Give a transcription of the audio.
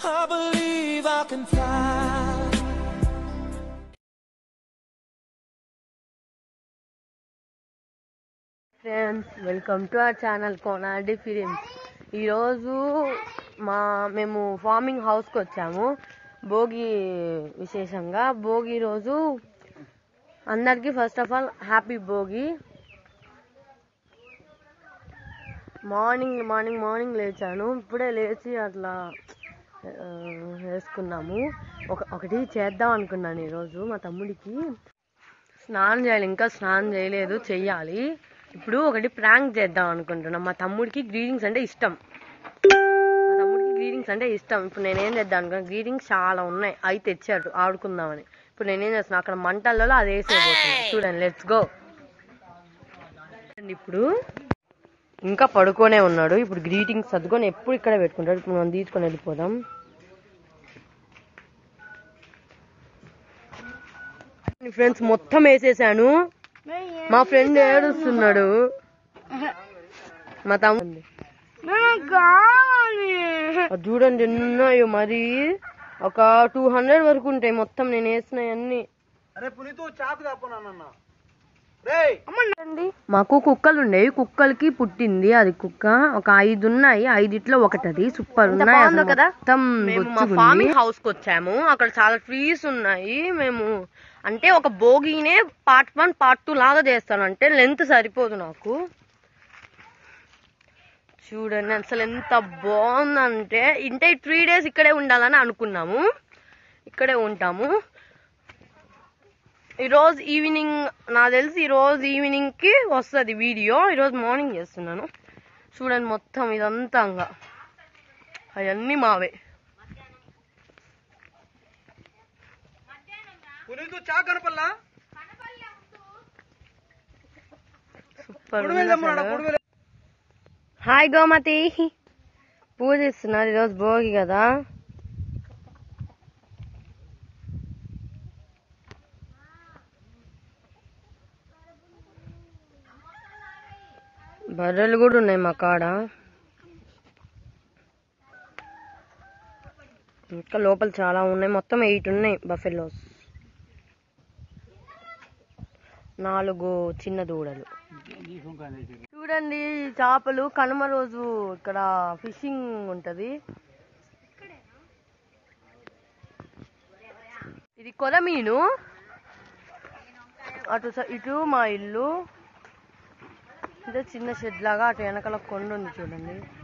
I believe I can fly. Friends welcome to our channel Konadi films ఈరోజు మా మేము farming హౌస్కి వచ్చాము భోగి విశేషంగా భోగి రోజు అందరికీ first of all happy Bhogi morning morning morning లేచాను ఇప్పుడే లేచి అట్లా ఆ, వేసుకున్నాము ఒక ఒకటి చేద్దాం అనుకున్నాను ఈరోజు మా తమ్ముడికి స్నానం చేయాలి ఇంకా స్నానం చేయలేదు చెయ్యాలి ఇప్పుడు ఒకటి ప్రాంక్ చేద్దాం అనుకుంటున్నాం మా తమ్ముడికి గ్రీటింగ్స్ అంటే ఇష్టం మా తమ్ముడికి గ్రీటింగ్స్ అంటే ఇష్టం ఇప్పుడు నేనేం చేద్దాం అనుకున్నా గ్రీటింగ్స్ చాలా ఉన్నాయి అవి తెచ్చాడు ఆడుకుందామని ఇప్పుడు నేనేం చేస్తున్నా అక్కడ మంటలలో అది వేసేపోతున్నా చూడండి లెట్స్ గో ఇప్పుడు ఇంకా పడుకోనే ఉన్నాడు ఇప్పుడు గ్రీటింగ్స్ చదువుకొని ఎప్పుడు ఇక్కడ పెట్టుకుంటాడు ఇప్పుడు మనం తీసుకొని వెళ్ళిపోదాం ఫ్రెండ్స్ మొత్తం వేసేసాను మా ఫ్రెండ్ ఏడుస్తున్నాడు మా తమ్ముడు అది చూడండి ఎన్ని ఉన్నాయో మరి ఒక టూ హండ్రెడ్ వరకు ఉంటాయి మొత్తం నేను వేసినవి అన్ని అరే పునీతు చాకు తప్పనన్న రేయ్ మాకు కుక్కలు ఉండేవి కుక్కలకి పుట్టింది అది కుక్క ఒక ఐదు ఉన్నాయి ఐదిట్లో ఒకటి అది సూపర్ ఉన్నాయి అసలు మొత్తం మా ఫార్మింగ్ హౌస్ కి వచ్చాము అక్కడ చాలా ట్రీస్ ఉన్నాయి మేము అంటే ఒక భోగినే పార్ట్ వన్ పార్ట్ టూ లాగా చేస్తాను అంటే లెంత్ సరిపోదు నాకు చూడండి అసలు ఎంత బాగుందంటే ఇంటే త్రీ డేస్ ఇక్కడే ఉండాలని అనుకున్నాము ఇక్కడే ఉంటాము ఈరోజు ఈవినింగ్ నాకు తెలిసి ఈరోజు ఈవినింగ్కి వస్తుంది వీడియో ఈరోజు మార్నింగ్ చేస్తున్నాను చూడండి మొత్తం ఇదంతా ఇంకా అవన్నీ మావే పునీతు చాకు కనపల్లా సూపర్ పొడి మీద తెమ్మన్నాడు, పొడి మీద. హాయ్ గోమతి పూజిస్తున్నారు ఈరోజు భోగి కదా బర్రెలు కూడా ఉన్నాయి మా కాడ ఇంకా లోపల చాలా ఉన్నాయి మొత్తం ఎయిట్ ఉన్నాయి బఫెలోస్ నాలుగు చిన్న దూడలు చూడండి ఈ చేపలు కనుమ రోజు ఇక్కడ ఫిషింగ్ ఉంటది ఇది కొరమీను అటు సై- ఇటు మా ఇల్లు ఇదే చిన్న షెడ్ లాగా అటు వెనకాల కొండ ఉంది చూడండి